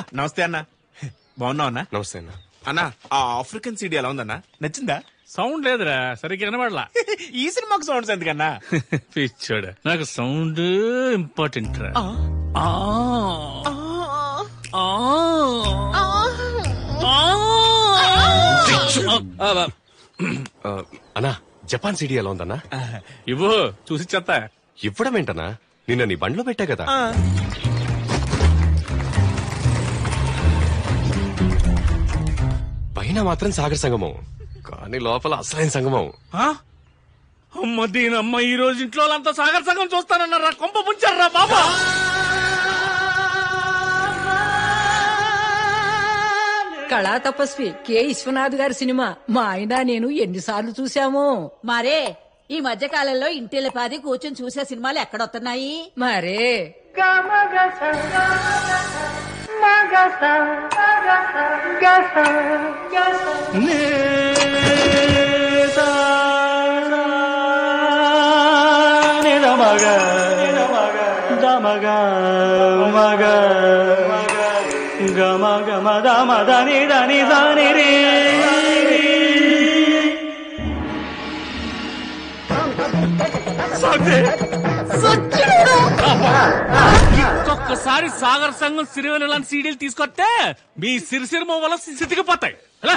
నమస్తే అన్న బాగున్నావు అన్న నమస్తే అన్న అన్న ఆ ఆఫ్రికన్ సీడీ ఎలా ఉందన్న నచ్చిందా సౌండ్ లేదురా సరిగ్గా వినబడలా ఈ సినిమాకు సౌండ్స్ ఎందుకన్నా పిచ్చాడు నాకు సౌండ్ ఇంపార్టెంట్ రా ఆ. ఆ. ఆ. ఆ, అన్నా జపాన్ సిటీ ఎలా ఉందన్నా ఇవ్వు చూసి చెత్త ఇవ్వడం ఏంటన్నా నిన్న నీ బండ్లో పెట్టా కదా పైన మాత్రం సాగర్ సంగమం కానీ లోపల అసలైన సంగమం ఆ? అమ్మ దీనమ్మ ఈ రోజు ఇంట్లో వాళ్ళంతా సాగర్ సంగం చూస్తానన్నారా కొంప ముంచారా బాబా కళా తపస్వి కె విశ్వనాథ్ గారి సినిమా మా ఆయన నేను ఎన్నిసార్లు చూసాము మరే ఈ మధ్య కాలంలో ఇంటిల్లిపాది కూర్చొని చూసే సినిమాలు ఎక్కడొస్తున్నాయి మరే ఒక్కసారి సాగర్ సంఘం సిరివెన లాంటి సీడీలు తీసుకొస్తే మీ సిరిసిరిమ వల్ల సితికిపోతాయి ఎలా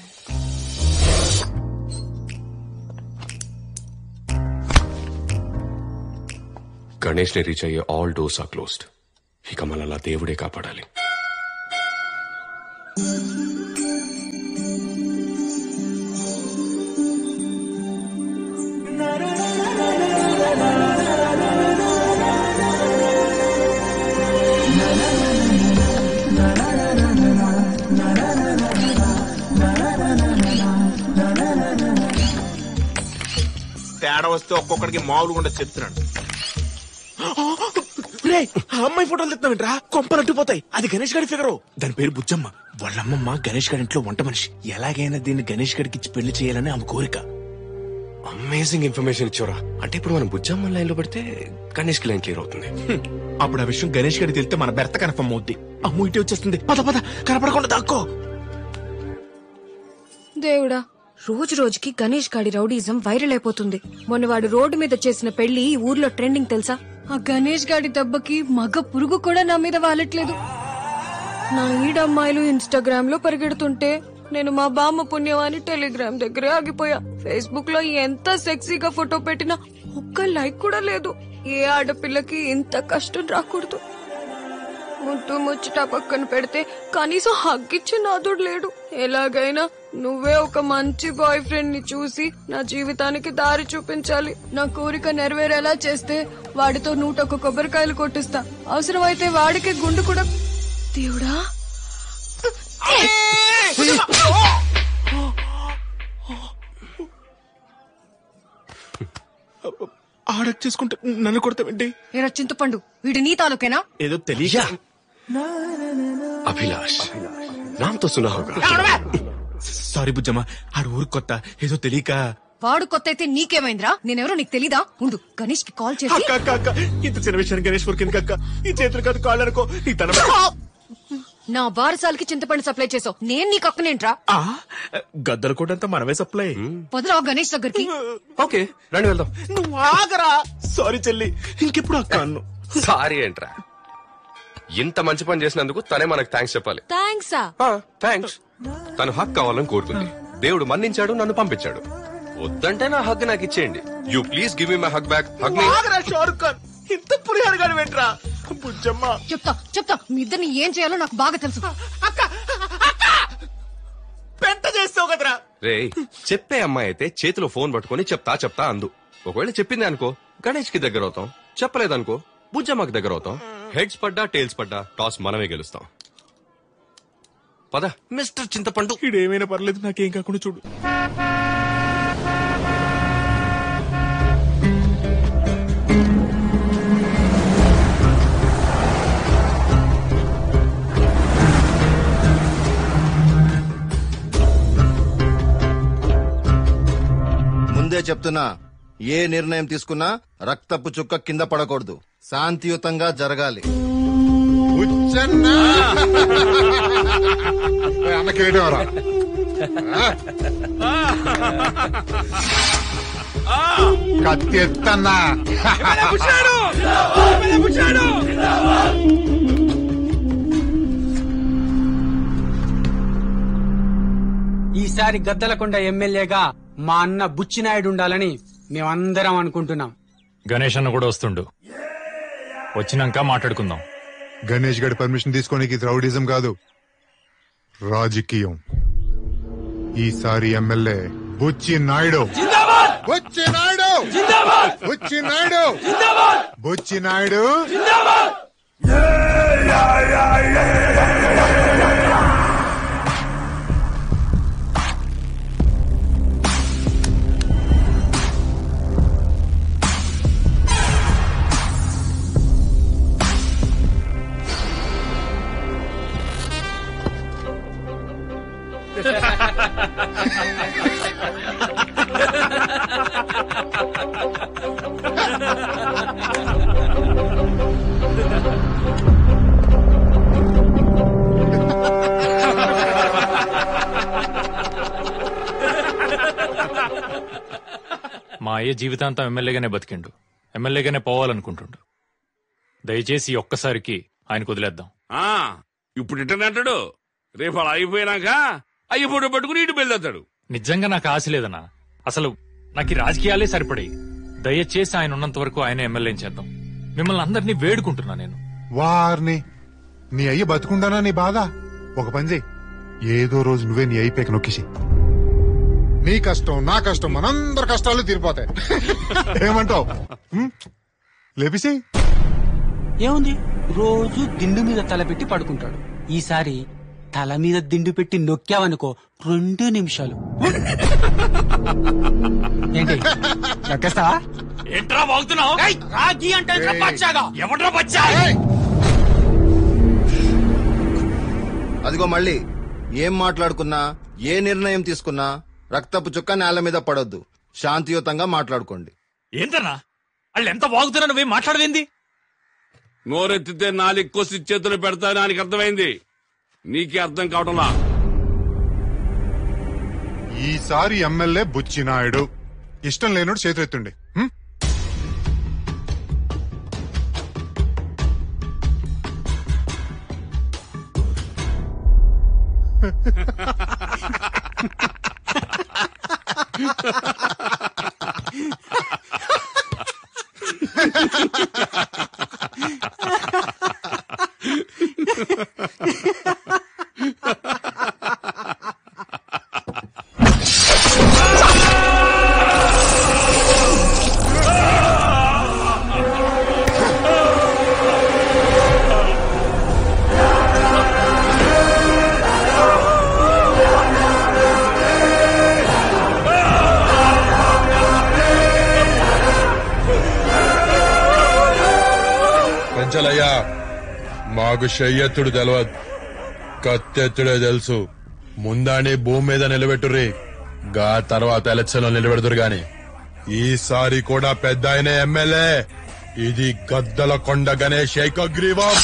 గణేష్ ని రీచ్ అయ్యే ఆల్ డోర్స్ ఆర్ క్లోజ్డ్ ఇక మనల్ని దేవుడే కాపాడాలి తేడా వస్తే ఒక్కొక్కడికి మామూలుగా ఉండదు చెప్తున్నాడు రే ఆ అమ్మాయి ఫోటోలు తెస్తామంటరా కొంపనట్టుపోతాయి అది గణేష్ గడి ఫిగరు దాని పేరు బుజ్జమ్మ వాళ్ళమ్మమ్మ గణేష్ గడి ఇంట్లో వంట మనిషి ఎలాగైనా దీన్ని గణేష్ గడికి ఇచ్చి పెళ్లి చేయాలని ఆమె కోరిక అమేజింగ్ ఇన్ఫర్మేషన్ ఇచ్చారా అంటే ఇప్పుడు మనం బుజ్జమ్మ లైన్ లో పెడితే గణేష్ కి లైన్ క్లియర్ అవుతుంది హ్మ్. అప్పుడు ఆ విషయం గణేష్ గడి తెలిస్తే మన భర్త కన్ఫర్మ్ అవుద్ది అమ్మ ఇటే వచ్చేస్తుంది పద పద కనపడకుండా దాక్కో దేవుడా రోజు రోజుకి గణేష్ గాడి రౌడీజం వైరల్ అయిపోతుంది మొన్న వాడు రోడ్డు మీద చేసిన పెళ్లి ఈ ఊర్లో ట్రెండింగ్ తెలుసా ఆ గణేష్ గాడి దెబ్బకి మగ పురుగు కూడా నా మీద వాలట్లేదు నా ఈడమ్మాయిలు ఇన్స్టాగ్రామ్ లో పరిగెడుతుంటే నేను మా బామ్మ పుణ్యమాని టెలిగ్రామ్ దగ్గరే ఆగిపోయా ఫేస్బుక్ లో ఎంత సెక్సీగా ఫోటో పెట్టినా ఒక్క లైక్ కూడా లేదు ఏ ఆడపిల్లకి ఇంత కష్టం రాకూడదు ముట్టు ముచ్చట పక్కన పెడితే కనీసం హగ్గిచ్చే నాదుడు లేడు ఎలాగైనా నువ్వే ఒక మంచి బాయ్ ఫ్రెండ్ ని చూసి నా జీవితానికి దారి చూపించాలి నా కోరిక నెరవేరేలా చేస్తే వాడితో నూట ఒక కొబ్బరికాయలు కొట్టిస్తా అవసరమైతే వాడికి గుండు కూడా దేవుడా ఆడక్ చేసుకుంటే నన్ను కొడతావేంటి ఏరా చింతపండు వీడి నీ తాలూకేనా ఏదో తెలియక అభిలాష్ నామతో సునా హోగా సారీ బుజ్జమ్మ ఆడు ఊరు కొత్త ఏదో తెలియక వాడు కొత్త అయితే నీకేమైందిరా నేనెవరో నీకు తెలీదా ఉండు గణేష్ కి కాల్ చేసి అక్క అక్క అక్క ఇంత చిన్న విషయాన్ని గణేష్ ఊరికి ఎందుకు అక్క ఈ చేతులు కాదు కాళ్ళు అనుకో నీ తన నా బారసాలకి చింతపండు సప్లై చేసావు నేను నీకు అక్కనేంట్రా ఆ గద్దల కూడా అంతా మనమే సప్లై పొదరా గణేష్ దగ్గరికి ఓకే రండి వెళ్దాం నువ్వు ఆగరా సారీ చెల్లి ఇంకెప్పుడు అక్క అన్ను సారీ ఏంట్రా ఇంత మంచి పని చేసినందుకు తనే మనకు థ్యాంక్స్ చెప్పాలి థ్యాంక్సా థ్యాంక్స్ తను హక్ కావాలని కోరుకుంది దేవుడు మన్నించాడు నన్ను పంపించాడు వద్దంటే నా హగ్ నాకు ఇచ్చేయండి you please give me my hug back hug me ఆగరా షారుఖ్ ఖాన్ ఇంత పులిహార గాని వెంట్రా బుజ్జమ్మ చెప్తా చెప్తా మీ ఇద్దరిని ఏం చేయాలో నాకు బాగా తెలుసు అక్క అక్క పెంట చేస్తావు కదరా రే చెప్పే అమ్మాయి అయితే చేతిలో ఫోన్ పట్టుకొని చెప్తా చెప్తా అందు ఒకవేళ చెప్పింది అనుకో గణేష్ కి దగ్గర అవుతాం చెప్పలేదనుకో బుజ్జమ్మకి దగ్గర అవుతాం హెడ్స్ పడ్డా టైల్స్ పడ్డా టాస్ మనమే గెలుస్తాం పద మిస్టర్ చింతపండు ఇడేమైనా పర్లేదు నాకేం కాకుండా చూడు ముందే చెప్తున్నా ఏ నిర్ణయం తీసుకున్నా రక్తపు చుక్క కింద పడకూడదు శాంతియుతంగా జరగాలి నాకేటవరా కత్తి ఎత్తన్నా ఈసారి గద్దలకొండ ఎమ్మెల్యేగా మా అన్న బుచ్చినాయుడు ఉండాలని మేమందరం అనుకుంటున్నాం గణేష్ అన్న కూడా వస్తుండు వచ్చినాక మాట్లాడుకుందాం గణేష్ గడి పర్మిషన్ తీసుకోనికి ఇది రౌడిజం కాదు రాజకీయం ఈసారి ఎమ్మెల్యే బుచ్చి నాయుడు బుచ్చి నాయుడు బుచ్చి నాయుడు బుచ్చి నాయుడు మా అయ్య జీవితాంతం ఎమ్మెల్యేగానే బతికిండు ఎమ్మెల్యేగానే పోవాలనుకుంటుండు దయచేసి ఈ ఒక్కసారికి ఆయనకు వదిలేద్దాం ఆ ఇప్పుడు ఇట్టనే అంటాడు రేపు అలా అయిపోయినాక అయ్యి ఫోటో పట్టుకుని ఇటు బయలుదేతాడు నిజంగా నాకు ఆశ లేదన్నా అసలు నాకు ఈ రాజకీయాలే సరిపడాయి దయచేసి ఆయన ఉన్నంత వరకు ఆయన ఎమ్మెల్యే చేద్దాం మిమ్మల్ని అందరినీ వేడుకుంటున్నా నేను వారిని నీ అయ్యి బతుకుండానా నీ బాధ ఒక పని చెయ్యి ఏదో రోజు నువ్వే నీ అయిపోయాక నొక్కేసి నీ కష్టం నా కష్టం మనందరి కష్టాలు తీరిపోతాయి ఏమంటావు లేపిసి ఏముంది రోజు దిండు మీద తల పెట్టి పడుకుంటాడు ఈసారి తల మీద దిండు పెట్టి నొక్కావనుకో రెండు నిమిషాలు ఏంటి నొక్కేస్తావా ఏంట్రా బాగుతున్నావు రాగి అంటే పచ్చాగా ఎవడ్రా బచ్చా అదిగో మళ్ళీ ఏం మాట్లాడుకున్నా ఏ నిర్ణయం తీసుకున్నా రక్తపు చుక్క నేల మీద పడొద్దు శాంతియుతంగా మాట్లాడుకోండి ఏంటన్నా వాళ్ళు ఎంత బాగుతున్నా నువ్వేం మాట్లాడవేంది నోరెత్తితే నాలుగు కోసి చేతులు పెడతా నాకు అర్థమైంది నీకే అర్థం కావడంలా ఈసారి ఎమ్మెల్యే బుచ్చి నాయుడు ఇష్టం లేనోడు చేతులెత్తుండి హ్మ్? పెంచలయ్యా మాకు చెయ్యెత్తుడు తెలియదు కత్తెత్తుడే తెలుసు ముందాని భూమి మీద నిలబెట్టుర్రి గా తర్వాత ఎలక్షన్ లో నిలబెడుతురు గాని ఈసారి కూడా పెద్ద ఆయన ఎమ్మెల్యే ఇది గద్దల కొండ గణేష్ ఏకగ్రీవం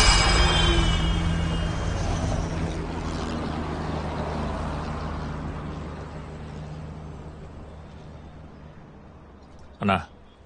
అన్నా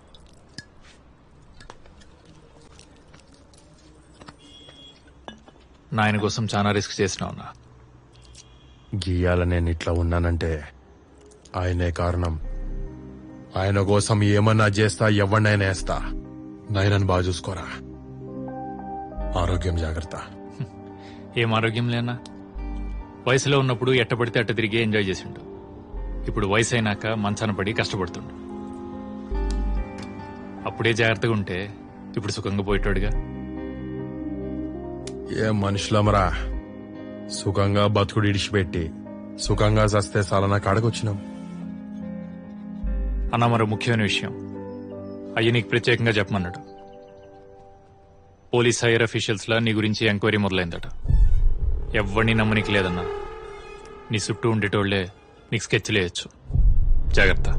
నాయన కోసం చాలా రిస్క్ చేసినావు అన్నా గీయాల నేను ఇట్లా ఉన్నానంటే ఆయనే కారణం ఆయన కోసం ఏమన్నా చేస్తా ఎవరినైనా వేస్తా నాయనని బాగా చూసుకోరా ఆరోగ్యం జాగ్రత్త ఏం ఆరోగ్యం లేనా వయసులో ఉన్నప్పుడు ఎట్టబడితే అట్ట తిరిగి ఎంజాయ్ చేసిండు ఇప్పుడు వయసు అయినాక మంచాన పడి కష్టపడుతుండు అప్పుడే జాగ్రత్తగా ఉంటే ఇప్పుడు సుఖంగా పోయేటోడుగా ఏం మనుషులమరా సుఖంగా బతుకుడు ఇడిచిపెట్టి సుఖంగా చస్తే సాలనా కాడకొచ్చినాం అన్న మరో ముఖ్యమైన విషయం అయ్యి నీకు ప్రత్యేకంగా చెప్పమన్నాడు పోలీస్ హైయర్ అఫీషియల్స్ లా నీ గురించి ఎంక్వైరీ మొదలైందట ఎవరిని నమ్మనికి లేదన్నా నీ చుట్టూ ఉండేటోళ్లే నీకు స్కెచ్ లేయచ్చు జాగ్రత్త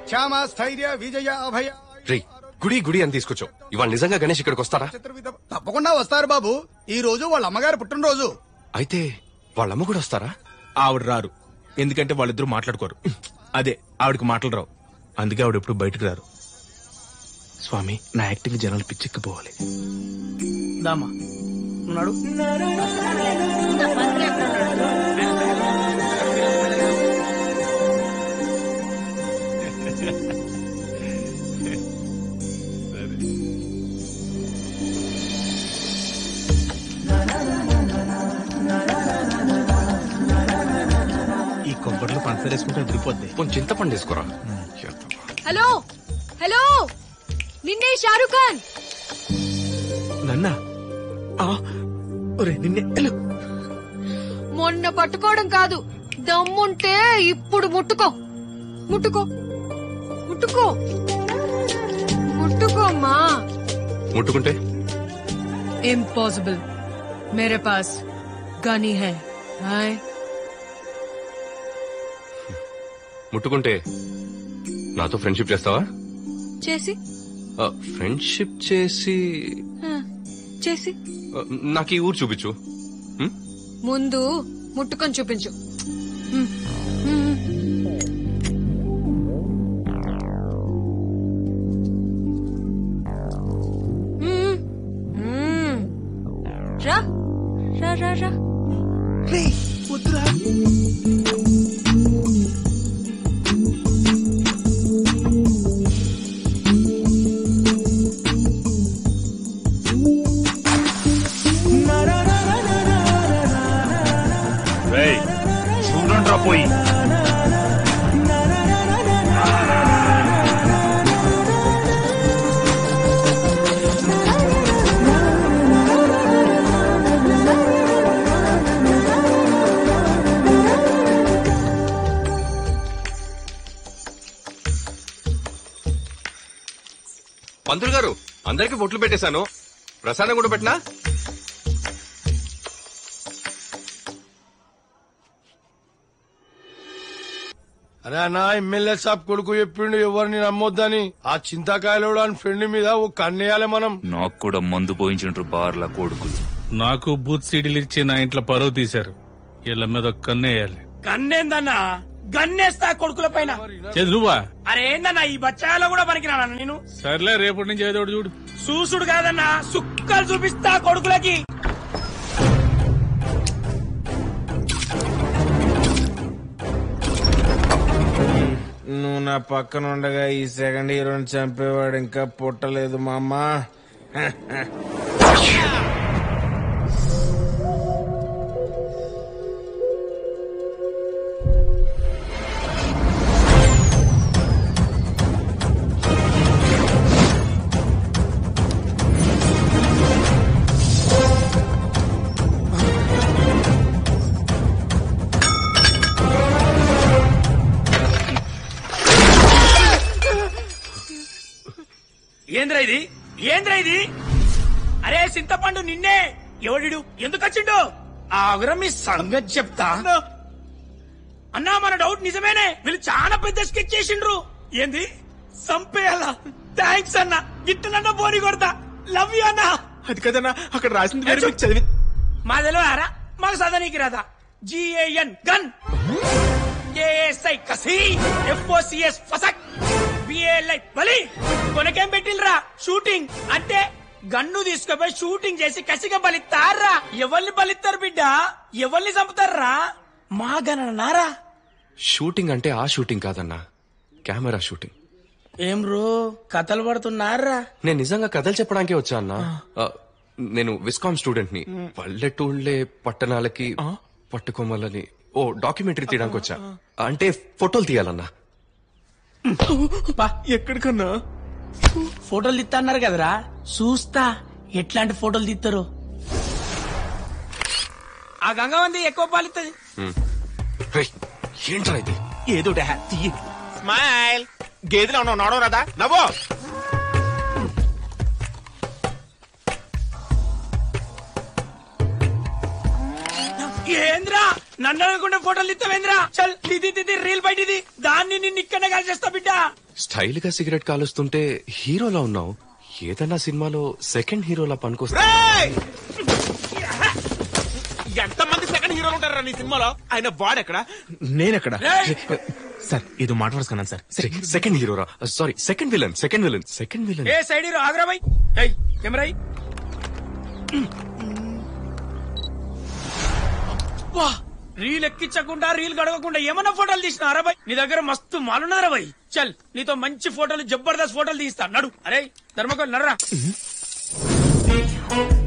క్షామ స్థైర్య విజయ అభయ రే గుడి గుడి అని తీసుకొచ్చావు ఇవాళ నిజంగా గణేష్ ఇక్కడికి వస్తారా తప్పకుండా వస్తారు బాబు ఈ రోజు వాళ్ళ అమ్మగారు పుట్టినరోజు అయితే వాళ్ళమ్మ కూడా వస్తారా ఆవిడ రారు ఎందుకంటే వాళ్ళిద్దరూ మాట్లాడుకోరు అదే ఆవిడకి మాటలు రావు అందుకే ఆవిడ ఎప్పుడు బయటకు రారు స్వామి నా యాక్టింగ్ జనాలు పిచ్చెక్కిపోవాలి దామా ఉన్నాడు ఈ కొబ్బరిలో పంచదార వేసుకుంటే విడిపోద్ది కొంచెం చింతపండు తీసుకురా హలో హలో నిన్నే షారుఖ్ ఖాన్ నన్నా ఆ, ఒరే నిన్నే వెళ్ళు. మొన్న పట్టుకోవడం కాదు దమ్ముంటే ఇప్పుడు ముట్టుకో ముట్టుకో ముట్టుకో ముట్టుకోమ్మా ముట్టుకుంటే इम्पॉसिबल मेरे पास गनी है हाय ముట్టుకుంటే నాతో ఫ్రెండ్షిప్ చేస్తావా చేసి ఫ్రెండ్షిప్ చేసి ఆ, చేసి ఆ, నాకు ఈ ఊరు చూపించు ముందు ముట్టుకొని చూపించు మ్, మ్. మ్, మ్. రా రా రా రా చూడండి రా పోయి పంతులు గారు అందరికి బొట్లు పెట్టేశాను ప్రసాదం కూడా పెట్టినా అరే అన్న ఎమ్మెల్యే సాబ్ కొడుకు చెప్పిండు ఎవరిని నమ్మొద్దని ఆ చింతకాయలు అని ఫ్రెండ్ మీద ఓ కన్నేయాలి మనం నాకు కూడా మందు పోయించుండ్రు బార్ల కొడుకులు నాకు బూత్ సీడీలు ఇచ్చి నా ఇంట్లో పరువు తీశారు వీళ్ళ మీద కన్నేయాలి గన్నేందన్నా గన్నేస్తా కొడుకుల పైన చేదు నువ్వా అరే ఏందన్నా ఈ బచ్చాలో కూడా పనికిరానా నేను సర్లే రేపటి నుంచి ఏదో ఒకటి చూడు చూసుడు కాదన్నా సుక్కలు చూపిస్తా కొడుకులకి నువ్వు నా పక్కన ఉండగా ఈ సెకండ్ హీరోని చంపేవాడు ఇంకా పుట్టలేదు మా అమ్మ ఏంద్రా ఇది ఏంద్రా ఇది అరే చింతపండు నిన్నే ఎవడిడు ఎందుకు వచ్చిండు ఆగురా మీ సంగతి చెప్తా అన్నా మన డౌట్ నిజమేనే వీళ్ళు చాలా పెద్ద స్కెచ్ చేసిండ్రు ఏంది సంపేయాలా థ్యాంక్స్ అన్న గిట్టనన్న బోని కొడతా లవ్ యూ అన్నా అది కదన్నా అక్కడ రాసింది వేరే మీకు చదివి మా తెలియరా మాకు చదవనీకి రాదా జిఏఎన్ గన్ కేఎస్ఐ కసి ఎఫ్ఓసిఎస్ ఫసక్ బిఏఎల్ఐ బలి కొనకేం పెట్టిల్రా షూటింగ్ అంటే గన్ను తీసుకుపోయి షూటింగ్ చేసి కసిగా బలిస్తారా ఎవరిని బలిస్తారు బిడ్డ ఎవరిని చంపుతారా మా గణనారా షూటింగ్ అంటే ఆ షూటింగ్ కాదన్నా కెమెరా షూటింగ్ ఏం రో కథలు పడుతున్నారా నేను నిజంగా కథలు చెప్పడానికే వచ్చా అన్న ఆ, నేను విస్కామ్ స్టూడెంట్ ని పల్లెటూళ్ళే పట్టణాలకి పట్టుకోమలని ఓ డాక్యుమెంటరీ తీయడానికి వచ్చా అంటే ఫోటోలు తీయాలన్నా ఎక్కడికన్నా ఫోటోలు తీస్తా అన్నారు కదరా చూస్తా ఎట్లాంటి ఫోటోలు తీస్తారు ఆ గంగవంది ఎక్కువ పాలిస్తుంది హ్మ్. రేయ్, ఏంట్రా ఇది ఏదో తీయ స్మైల్ గేదెలో ఉన్నావు నడవ రాదా నవ్వు ఏంద్రా నన్ను అనుకుంటే ఫోటోలు ఇస్తావేంద్రా చల్ ఇది ఇది రీల్ బయట ఇది దాన్ని నిన్ను ఇక్కడనే కలిసేస్తా బిడ్డ స్టైల్ గా సిగరెట్ కాలుస్తుంటే హీరోలా ఉన్నావు ఏదన్నా సినిమాలో సెకండ్ హీరోలా పనికొస్తా ఎంత మంది సెకండ్ హీరోలు ఉంటారా నీ సినిమాలో ఆయన వాడెక్కడ నేనెక్కడ సార్ ఇది మాట వరుసకున్నాను సార్ సెకండ్ హీరోరా sorry second villain second villain second villain ఏ సైడ్ హీరో ఆగ్రా బాయ్ ఏయ్ కెమెరా అయ్. వా రీల్ ఎక్కించకుండా రీల్ గడవకుండా ఏమన్నా ఫోటోలు తీసిన అరబాయ్ నీ దగ్గర మస్తు మాలున్నదరా బాయ్ చల్ నీతో మంచి ఫోటోలు జబర్దస్త్ ఫోటోలు తీస్తా నడు అరే ధర్మకోల్ నడరా